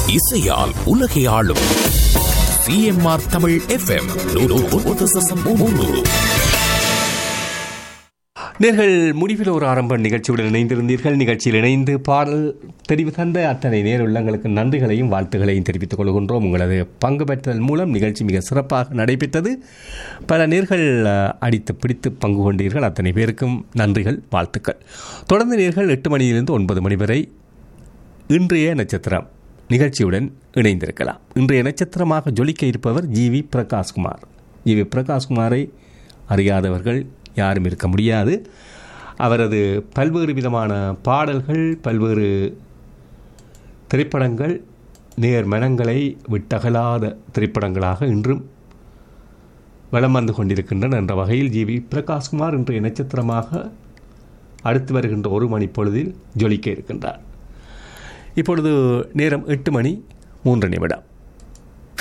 இசையால் உலகை ஆளும் சிஎம்ஆர் தமிழ் எஃப்எம் நேர்கள் முடிவில் ஒரு ஆரம்ப நிகழ்ச்சியுடன் இணைந்திருந்தீர்கள் நிகழ்ச்சியில் இணைந்து பாடல் தெரிவு தந்த அத்தனை நேர் உள்ளங்களுக்கு நன்றிகளையும் வாழ்த்துகளையும் தெரிவித்துக் கொள்கின்றோம் உங்களது பங்கு பெற்றதன் மூலம் நிகழ்ச்சி மிக சிறப்பாக நடைபெற்றது பல நேர்கள் அஹ், அடித்து பிடித்து பங்கு கொண்டீர்கள் அத்தனை பேருக்கும் நன்றிகள் வாழ்த்துக்கள் தொடர்ந்து நேர்கள் எட்டு மணியிலிருந்து ஒன்பது மணி வரை இன்றைய நட்சத்திரம் நிகழ்ச்சியுடன் இணைந்திருக்கலாம் இன்றைய நட்சத்திரமாக ஜொலிக்க இருப்பவர் ஜிவி பிரகாஷ்குமார் ஜிவி பிரகாஷ்குமாரை அறியாதவர்கள் யாரும் இருக்க முடியாது அவரது பல்வேறு விதமான பாடல்கள் பல்வேறு திரைப்படங்கள் நேர் மனங்களை விட்டகலாத திரைப்படங்களாக இன்றும் வலம் வந்து கொண்டிருக்கின்றன என்ற வகையில் ஜிவி பிரகாஷ்குமார் இன்றைய நட்சத்திரமாக அடுத்து வருகின்ற ஒரு மணி பொழுதில் ஜொலிக்க இருக்கின்றார் இப்பொழுது நேரம் எட்டு மணி மூன்று நிமிடம்